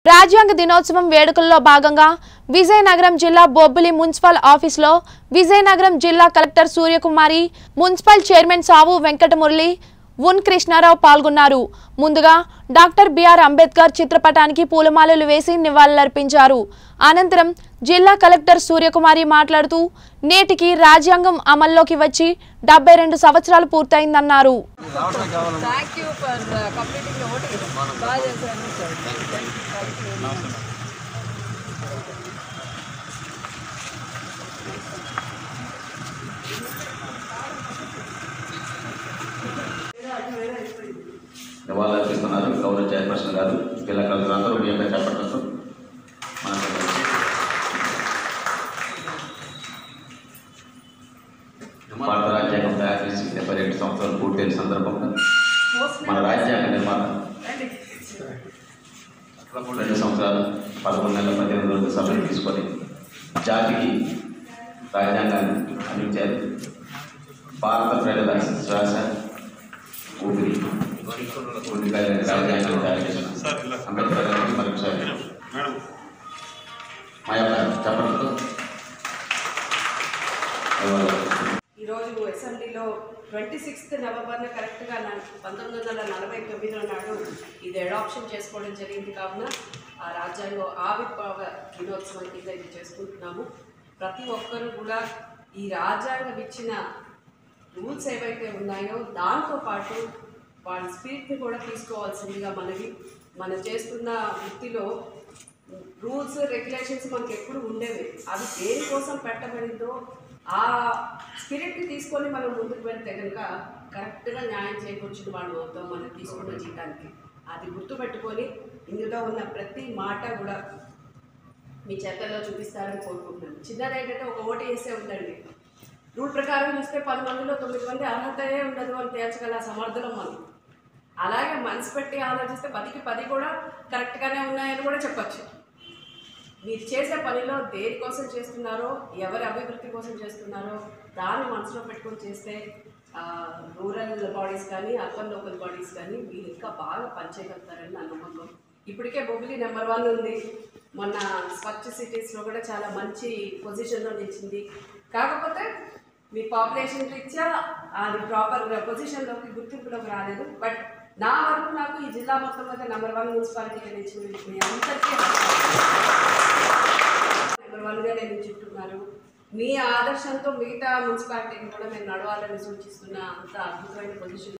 రాజ్యాంగ దినోత్సవం వేడుకల్లో భాగంగా విజయనగరం జిల్లా బొబ్బిలి మున్సిపల్ ఆఫీసులో విజయనగరం జిల్లా కలెక్టర్ సూర్యకుమారి మున్సిపల్ చైర్మన్ సావు వెంకటమురళి ఉన్ కృష్ణారావు పాల్గొన్నారు ముందుగా డాక్టర్ బిఆర్ అంబేద్కర్ చిత్రపటానికి పూలమాలలు వేసి నివాళులర్పించారు అనంతరం జిల్లా కలెక్టర్ సూర్యకుమారి మాట్లాడుతూ నేటికి రాజ్యాంగం అమల్లోకి వచ్చి డెబ్బై రెండు సంవత్సరాలు పూర్తయిందన్నారు thank you for completing the voting బాగా చేశారు సార్ నివాళులు అర్పిస్తున్నారు గౌరవ చైర్పర్సన్ గారు జిల్లా కలెక్టర్ అందరూ మీ యొక్క చేపట్టడంతో మనకు భారత రాజ్యాంగం తయారు చేసి డెబ్బై రెండు సంవత్సరాలు పూర్తయిన సందర్భంగా మన రాజ్యాంగ నిర్మాణ రెండు సంవత్సరాలు పదకొండు నెలల పద్దెనిమిది రోజుల సమయం తీసుకొని జాతికి రాజ్యాంగాన్ని అందించారు భారత ప్రజల శ్వాస ఊపిరి ఊపిరి రాజ్యాంగాన్ని తయారు చేసిన అంబేద్కర్ గారికి మరొకసారి మా యొక్క చెప్పడంతో ఈరోజు అసెంబ్లీలో ట్వంటీ సిక్స్త్ నవంబర్న కరెక్ట్గా పంతొమ్మిది వందల నలభై తొమ్మిదిలో నాడు ఇది అడాప్షన్ చేసుకోవడం జరిగింది కావున ఆ రాజ్యాంగం ఆవిర్భావ దినోత్సవం కింద ఇది చేసుకుంటున్నాము ప్రతి ఒక్కరూ కూడా ఈ రాజ్యాంగం ఇచ్చిన రూల్స్ ఏవైతే ఉన్నాయో దాంతో పాటు వాళ్ళ స్పిరిట్ని కూడా తీసుకోవాల్సిందిగా మనవి మనం చేస్తున్న వృత్తిలో రూల్స్ రెగ్యులేషన్స్ మనకి ఎప్పుడు ఉండేవి అవి దేనికోసం పెట్టబడిందో ఆ స్పిరిట్ని తీసుకొని మనం ముందుకు వెళ్తే కనుక కరెక్ట్గా న్యాయం చేకూర్చిన వాళ్ళు అవుతాం మనం తీసుకున్న జీతానికి అది గుర్తుపెట్టుకొని ఇందులో ఉన్న ప్రతి మాట కూడా మీ చేతల్లో చూపిస్తారని కోరుకుంటున్నాను చిన్నది ఏంటంటే ఒక ఓటు వేసే ఉందండి రూల్ ప్రకారం చూస్తే పది మందిలో తొమ్మిది మంది అర్హతయే ఉండదు అని తేల్చగల సమర్థులం మనం అలాగే మనసు పెట్టి ఆలోచిస్తే పదికి పది కూడా కరెక్ట్గానే ఉన్నాయని కూడా చెప్పచ్చు మీరు చేసే పనిలో దేనికోసం చేస్తున్నారో ఎవరి అభివృద్ధి కోసం చేస్తున్నారో దాన్ని మనసులో పెట్టుకొని చేస్తే ఆ, రూరల్ బాడీస్ కానీ అర్బన్ లోకల్ బాడీస్ కానీ మీరు ఇంకా బాగా పనిచేయగలుగుతారని నా నమ్మకం ఇప్పటికే బొబ్బిలి నెంబర్ వన్ ఉంది మొన్న స్వచ్ఛ సిటీస్లో కూడా చాలా మంచి పొజిషన్లో నిలిచింది కాకపోతే మీ పాపులేషన్ రీత్యా అది ప్రాపర్ పొజిషన్లోకి గుర్తింపులోకి రాలేదు బట్ నా వరకు నాకు ఈ జిల్లా మొత్తం మీద నెంబర్ వన్ మున్సిపాలిటీగా నిలిచింది మీ అందరికీ నెంబర్ వన్గా నేను చెప్తున్నారు మీ ఆదర్శంతో మిగతా మున్సిపాలిటీని కూడా మేము నడవాలని సూచిస్తున్న అంత అద్భుతమైన పొజిషన్